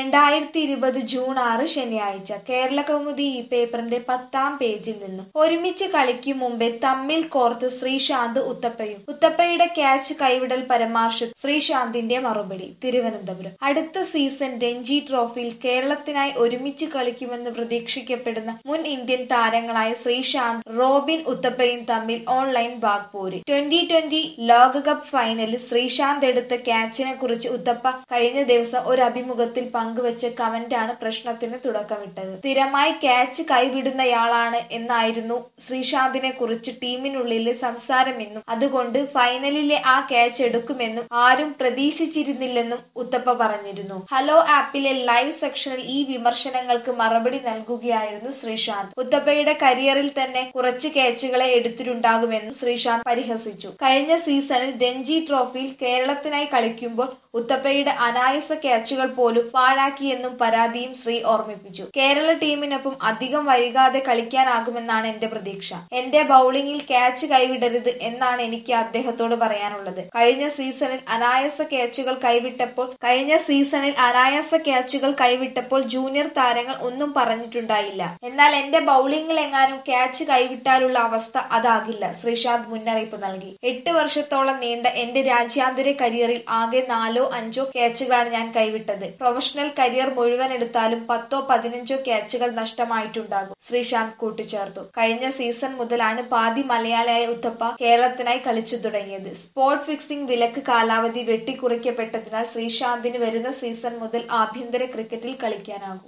രണ്ടായിരത്തി ഇരുപത് ജൂൺ ആറ് ശനിയാഴ്ച കേരള കൗമുദി ഈ പേപ്പറിന്റെ പത്താം പേജിൽ നിന്നും ഒരുമിച്ച് കളിക്കും മുമ്പേ തമ്മിൽ കോർത്ത് ശ്രീശാന്ത് ഉത്തപ്പയും ഉത്തപ്പയുടെ ക്യാച്ച് കൈവിടൽ പരാമർശം ശ്രീശാന്തിന്റെ മറുപടി തിരുവനന്തപുരം അടുത്ത സീസൺ രഞ്ജി ട്രോഫിയിൽ കേരളത്തിനായി ഒരുമിച്ച് കളിക്കുമെന്ന് പ്രതീക്ഷിക്കപ്പെടുന്ന മുൻ ഇന്ത്യൻ താരങ്ങളായ ശ്രീശാന്ത് റോബിൻ ഉത്തപ്പയും തമ്മിൽ ഓൺലൈൻ വാഗ്പോര് ട്വന്റി ട്വന്റി ലോകകപ്പ് ഫൈനലിൽ ശ്രീശാന്ത് എടുത്ത ക്യാച്ചിനെ കുറിച്ച് ഉത്തപ്പ കഴിഞ്ഞ ദിവസം ഒരു അഭിമുഖത്തിൽ പങ്കുവച്ച കമന്റാണ് പ്രശ്നത്തിന് തുടക്കമിട്ടത് സ്ഥിരമായി ക്യാച്ച് കൈവിടുന്നയാളാണ് എന്നായിരുന്നു ശ്രീശാന്തിനെ കുറിച്ച് ടീമിനുള്ളിലെ സംസാരമെന്നും അതുകൊണ്ട് ഫൈനലിലെ ആ ക്യാച്ച് എടുക്കുമെന്നും ആരും പ്രതീക്ഷിച്ചിരുന്നില്ലെന്നും ഉത്തപ്പ പറഞ്ഞിരുന്നു ഹലോ ആപ്പിലെ ലൈവ് സെക്ഷനിൽ ഈ വിമർശനങ്ങൾക്ക് മറുപടി നൽകുകയായിരുന്നു ശ്രീശാന്ത് ഉത്തപ്പയുടെ കരിയറിൽ തന്നെ കുറച്ച് ക്യാച്ചുകളെ എടുത്തിട്ടുണ്ടാകുമെന്നും ശ്രീശാന്ത് പരിഹസിച്ചു കഴിഞ്ഞ സീസണിൽ രഞ്ജി ട്രോഫിയിൽ കേരളത്തിനായി കളിക്കുമ്പോൾ ഉത്തപ്പയുടെ അനായാസ ക്യാച്ചുകൾ പോലും പാഴാക്കിയെന്നും പരാതിയും ശ്രീ ഓർമ്മിപ്പിച്ചു കേരള ടീമിനൊപ്പം അധികം വൈകാതെ കളിക്കാനാകുമെന്നാണ് എന്റെ പ്രതീക്ഷ എന്റെ ബൌളിംഗിൽ ക്യാച്ച് കൈവിടരുത് എന്നാണ് എനിക്ക് അദ്ദേഹത്തോട് പറയാനുള്ളത് കഴിഞ്ഞ സീസണിൽ അനായാസ ക്യാച്ചുകൾ കൈവിട്ടപ്പോൾ കഴിഞ്ഞ സീസണിൽ അനായാസ ക്യാച്ചുകൾ കൈവിട്ടപ്പോൾ ജൂനിയർ താരങ്ങൾ ഒന്നും പറഞ്ഞിട്ടുണ്ടായില്ല എന്നാൽ എന്റെ ബൌളിംഗിൽ എങ്ങാനും ക്യാച്ച് കൈവിട്ടാലുള്ള അവസ്ഥ അതാകില്ല ശ്രീശാന്ത് മുന്നറിയിപ്പ് നൽകി എട്ട് വർഷത്തോളം നീണ്ട എന്റെ രാജ്യാന്തര കരിയറിൽ ആകെ നാലോ അഞ്ചോ ക്യാച്ചുകളാണ് ഞാൻ കൈവിട്ടത് പ്രൊഫഷണൽ കരിയർ മുഴുവൻ എടുത്താലും പത്തോ പതിനഞ്ചോ ക്യാച്ചുകൾ നഷ്ടമായിട്ടുണ്ടാകും ശ്രീശാന്ത് കൂട്ടിച്ചേർത്തു കഴിഞ്ഞ സീസൺ മുതലാണ് പാതി മലയാളിയായ ഉത്തപ്പ കേരളത്തിനായി കളിച്ചു തുടങ്ങിയത് സ്പോട്ട് ഫിക്സിംഗ് വിലക്ക് കാലാവധി വെട്ടിക്കുറയ്ക്കപ്പെട്ടതിനാൽ ശ്രീശാന്തിന് വരുന്ന സീസൺ മുതൽ ആഭ്യന്തര ക്രിക്കറ്റിൽ കളിക്കാനാകും